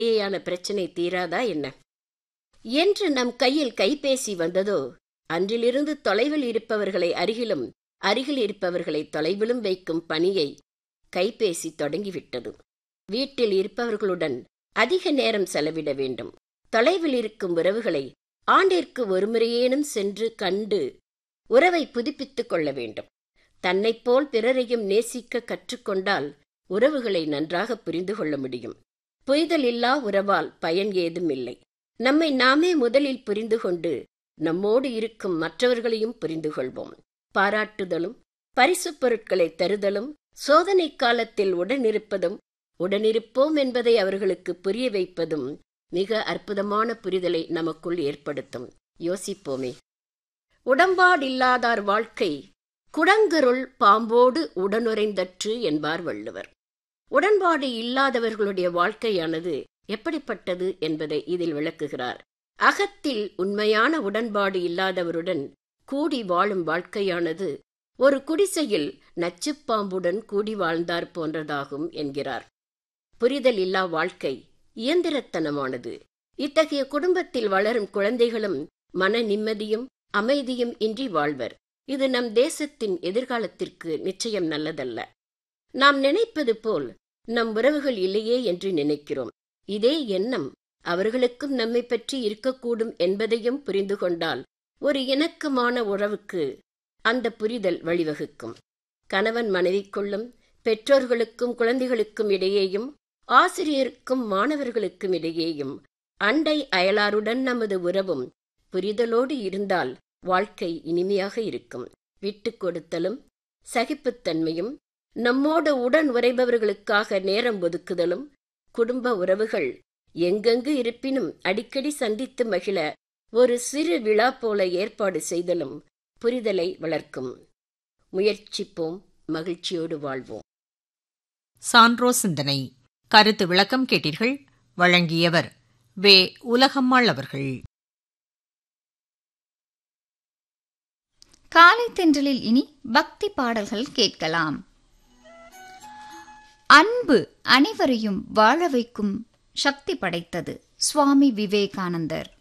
ஏயான பிரச்சனை தீராதா என்ன என்று நம் கையில் கைபேசி வந்ததோ அன்றிலிருந்து தொலைவில் இருப்பவர்களை அருகிலும் அருகில் இருப்பவர்களை தொலைவிலும் வைக்கும் பணியை கைபேசி தொடங்கிவிட்டது வீட்டில் இருப்பவர்களுடன் அதிக நேரம் செலவிட வேண்டும் தொலைவில் இருக்கும் உறவுகளை ஆண்டிற்கு ஒருமுறையேனும் சென்று கண்டு உறவை புதுப்பித்துக் கொள்ள வேண்டும் தன்னைப் போல் பிறரையும் நேசிக்க கற்றுக்கொண்டால் உறவுகளை நன்றாக புரிந்து கொள்ள முடியும் புரிதல் இல்லா உறவால் பயன் ஏதும் இல்லை நம்மை நாமே முதலில் புரிந்து கொண்டு நம்மோடு இருக்கும் மற்றவர்களையும் புரிந்து கொள்வோம் பாராட்டுதலும் பரிசுப் பொருட்களை தருதலும் சோதனை காலத்தில் உடனிருப்பதும் உடனிருப்போம் என்பதை அவர்களுக்கு புரிய வைப்பதும் மிக அற்புதமான புரிதலை நமக்குள் ஏற்படுத்தும் யோசிப்போமே உடம்பாடில்லாதார் வாழ்க்கை குடங்கருள் பாம்போடு உடனுறைந்தற்று என்பார் வள்ளுவர் உடன்பாடு இல்லாதவர்களுடைய வாழ்க்கையானது எப்படிப்பட்டது என்பதை இதில் விளக்குகிறார் அகத்தில் உண்மையான உடன்பாடு இல்லாதவருடன் கூடி வாழும் வாழ்க்கையானது ஒரு குடிசையில் நச்சுப்பாம்புடன் கூடி வாழ்ந்தார் போன்றதாகும் என்கிறார் புரிதல் இல்லா வாழ்க்கை இயந்திரத்தனமானது இத்தகைய குடும்பத்தில் வளரும் குழந்தைகளும் மன நிம்மதியும் அமைதியும் இன்றி வாழ்வர் இது நம் தேசத்தின் எதிர்காலத்திற்கு நிச்சயம் நல்லதல்ல நாம் நினைப்பது போல் நம் உறவுகள் இல்லையே என்று நினைக்கிறோம் இதே எண்ணம் அவர்களுக்கும் நம்மை பற்றி இருக்கக்கூடும் என்பதையும் புரிந்து கொண்டால் ஒரு இணக்கமான உறவுக்கு அந்த புரிதல் வழிவகுக்கும் கணவன் மனைவிக்குள்ளும் பெற்றோர்களுக்கும் குழந்தைகளுக்கும் இடையேயும் ஆசிரியருக்கும் மாணவர்களுக்கும் இடையேயும் அண்டை அயலாருடன் நமது உறவும் புரிதலோடு இருந்தால் வாழ்க்கை இனிமையாக இருக்கும் விட்டு கொடுத்தலும் சகிப்புத்தன்மையும் நம்மோடு உடன் உறைபவர்களுக்காக நேரம் ஒதுக்குதலும் குடும்ப உறவுகள் எங்கெங்கு இருப்பினும் அடிக்கடி சந்தித்து மகிழ ஒரு சிறு விழா போல ஏற்பாடு செய்தலும் புரிதலை வளர்க்கும் முயற்சிப்போம் மகிழ்ச்சியோடு வாழ்வோம் சான்றோ சிந்தனை கருத்து விளக்கம் கேட்டீர்கள் வழங்கியவர் வே உலகம்மாள் அவர்கள் காலை தென்றலில் இனி பக்தி பாடல்கள் கேட்கலாம் அன்பு அனைவரையும் வாழ வைக்கும் சக்தி படைத்தது சுவாமி விவேகானந்தர்